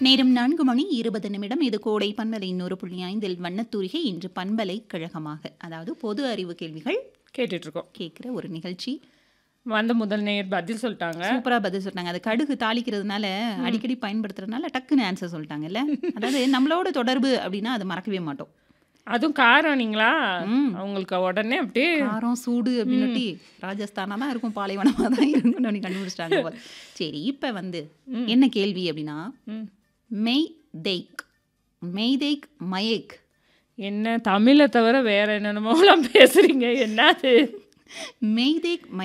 நேரம் நான்கு மணி இருபது நிமிடம் இது கோடை பண்பலை இன்னொரு புள்ளி ஐந்தில் வண்ணத்தூரிகை இன்று பண்பலை கழகமாக அதாவது பொது அறிவு கேள்விகள் கேட்டுட்டு இருக்கோம் கேட்குற ஒரு நிகழ்ச்சி வந்த முதல் நேயர் பதில் சொல்லிட்டாங்க சூப்பரா பதில் சொல்லிட்டாங்க அது கடுகு தாளிக்கிறதுனால அடிக்கடி பயன்படுத்துறதுனால டக்குன்னு ஆன்சர் சொல்லிட்டாங்கல்ல அதாவது நம்மளோட தொடர்பு அப்படின்னா அது மறக்கவே மாட்டோம் அதுவும் காரம் நீங்களா ம். அவங்களுக்கு உடனே அப்படியே காரம் சூடு அப்படின்னு ராஜஸ்தானா தான் இருக்கும் பாலைவனமாக தான் இருக்கும்னு ஒண்ணு கண்டுபிடிச்சிட்டாங்க போல. சரி இப்போ வந்து என்ன கேள்வி அப்படின்னா ம். மெய் தெய்க் மெய்தேக் மயேக் என்ன தமிழை தவிர வேற என்னென்னமோலாம் பேசுறீங்க என்னது மெய்தேக்